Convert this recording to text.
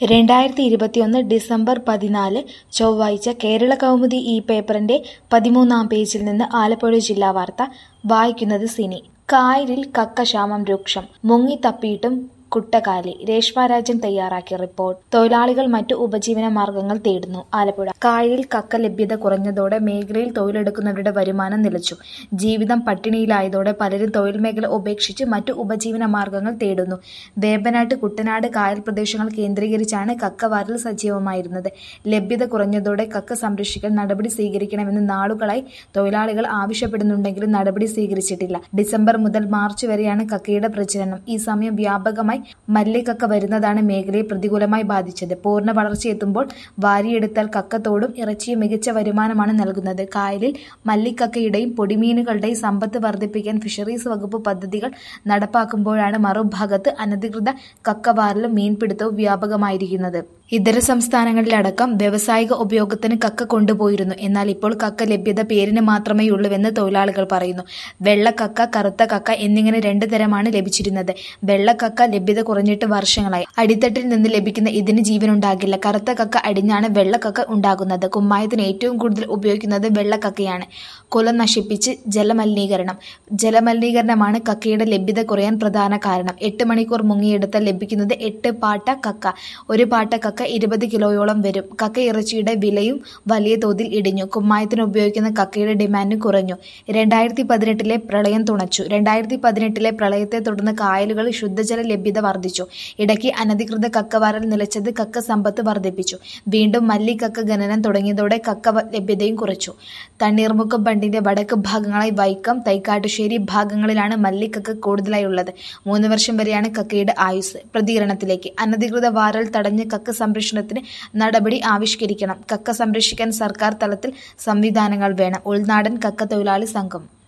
രണ്ടായിരത്തി ഇരുപത്തിയൊന്ന് ഡിസംബർ പതിനാല് ചൊവ്വാഴ്ച കേരള കൗമുദി ഈ പേപ്പറിന്റെ പതിമൂന്നാം പേജിൽ നിന്ന് ആലപ്പുഴ ജില്ലാ വാർത്ത വായിക്കുന്നത് സിനി കായലിൽ കക്കക്ഷാമം രൂക്ഷം മുങ്ങിത്തപ്പിയിട്ടും കുട്ടകാലി രേഷ്മ രാജൻ തയ്യാറാക്കിയ റിപ്പോർട്ട് തൊഴിലാളികൾ മറ്റു ഉപജീവന മാർഗങ്ങൾ തേടുന്നു ആലപ്പുഴ കായലിൽ കക്ക ലഭ്യത കുറഞ്ഞതോടെ മേഖലയിൽ തൊഴിലെടുക്കുന്നവരുടെ വരുമാനം നിലച്ചു ജീവിതം പട്ടിണിയിലായതോടെ പലരും തൊഴിൽ മേഖല ഉപേക്ഷിച്ച് മറ്റു ഉപജീവന മാർഗങ്ങൾ തേടുന്നു വേമ്പനാട്ട് കുട്ടനാട് കായൽ പ്രദേശങ്ങൾ കേന്ദ്രീകരിച്ചാണ് കക്കവാരൽ സജീവമായിരുന്നത് ലഭ്യത കുറഞ്ഞതോടെ കക്ക സംരക്ഷിക്കാൻ നടപടി സ്വീകരിക്കണമെന്ന് നാളുകളായി തൊഴിലാളികൾ ആവശ്യപ്പെടുന്നുണ്ടെങ്കിലും നടപടി സ്വീകരിച്ചിട്ടില്ല ഡിസംബർ മുതൽ മാർച്ച് വരെയാണ് കക്കയുടെ പ്രചരണം ഈ സമയം വ്യാപകമായി മല്ലിക്കക്ക വരുന്നതാണ് മേഖലയെ പ്രതികൂലമായി ബാധിച്ചത് പൂർണ്ണ വളർച്ചയെത്തുമ്പോൾ വാരിയെടുത്താൽ കക്കത്തോടും ഇറച്ചിയും മികച്ച വരുമാനമാണ് നൽകുന്നത് കായലിൽ മല്ലിക്കക്കയുടെയും പൊടിമീനുകളുടെയും സമ്പത്ത് വർദ്ധിപ്പിക്കാൻ ഫിഷറീസ് വകുപ്പ് പദ്ധതികൾ നടപ്പാക്കുമ്പോഴാണ് മറുഭാഗത്ത് അനധികൃത കക്കവാരലും മീൻപിടുത്തവും വ്യാപകമായിരിക്കുന്നത് ഇതര സംസ്ഥാനങ്ങളിലടക്കം വ്യാവസായിക ഉപയോഗത്തിന് കക്ക കൊണ്ടുപോയിരുന്നു എന്നാൽ ഇപ്പോൾ കക്ക ലഭ്യത പേരിന് മാത്രമേ ഉള്ളൂവെന്ന് തൊഴിലാളികൾ പറയുന്നു വെള്ളക്കക്ക കറുത്ത കക്ക എന്നിങ്ങനെ രണ്ട് തരമാണ് ലഭിച്ചിരുന്നത് വെള്ളക്കക്ക ലഭ്യത കുറഞ്ഞിട്ട് വർഷങ്ങളായി അടിത്തട്ടിൽ നിന്ന് ലഭിക്കുന്ന ഇതിന് ജീവനുണ്ടാകില്ല കറുത്ത കക്ക അടിഞ്ഞാണ് വെള്ളക്കക്ക ഉണ്ടാകുന്നത് കുമ്മായത്തിന് ഏറ്റവും കൂടുതൽ ഉപയോഗിക്കുന്നത് വെള്ളക്കക്കയാണ് കുലം നശിപ്പിച്ച് ജലമലിനീകരണം ജലമലിനീകരണമാണ് കക്കയുടെ ലഭ്യത കുറയാൻ പ്രധാന കാരണം എട്ട് മണിക്കൂർ മുങ്ങിയെടുത്താൽ ലഭിക്കുന്നത് എട്ട് പാട്ട കക്ക ഒരു പാട്ട കക്ക ഇരുപത് കിലോയോളം വരും കക്ക ഇറച്ചിയുടെ വിലയും വലിയ തോതിൽ ഇടിഞ്ഞു കുമ്മായത്തിന് ഉപയോഗിക്കുന്ന കക്കയുടെ ഡിമാൻഡ് കുറഞ്ഞു രണ്ടായിരത്തി പതിനെട്ടിലെ പ്രളയം തുണച്ചു രണ്ടായിരത്തി പതിനെട്ടിലെ പ്രളയത്തെ തുടർന്ന് കായലുകളിൽ ശുദ്ധജല ലഭ്യത വർദ്ധിച്ചു ഇടയ്ക്ക് അനധികൃത കക്കവാരൽ നിലച്ചത് കക്ക സമ്പത്ത് വർദ്ധിപ്പിച്ചു വീണ്ടും മല്ലിക്കക്ക ഖനനം തുടങ്ങിയതോടെ കക്ക ലഭ്യതയും കുറച്ചു തണ്ണീർമുക്കം ബണ്ടിന്റെ വടക്ക് ഭാഗങ്ങളായി വൈക്കം തൈക്കാട്ടുശ്ശേരി ഭാഗങ്ങളിലാണ് മല്ലിക്കക്ക കൂടുതലായി ഉള്ളത് മൂന്ന് വർഷം വരെയാണ് കക്കയുടെ ആയുസ് പ്രതികരണത്തിലേക്ക് അനധികൃത വാരൽ തടഞ്ഞ് കക്ക സംരക്ഷണത്തിന് നടപടി ആവിഷ്കരിക്കണം കക്ക സംരക്ഷിക്കാൻ സർക്കാർ തലത്തിൽ സംവിധാനങ്ങൾ വേണം ഉൾനാടൻ കക്ക തൊഴിലാളി സംഘം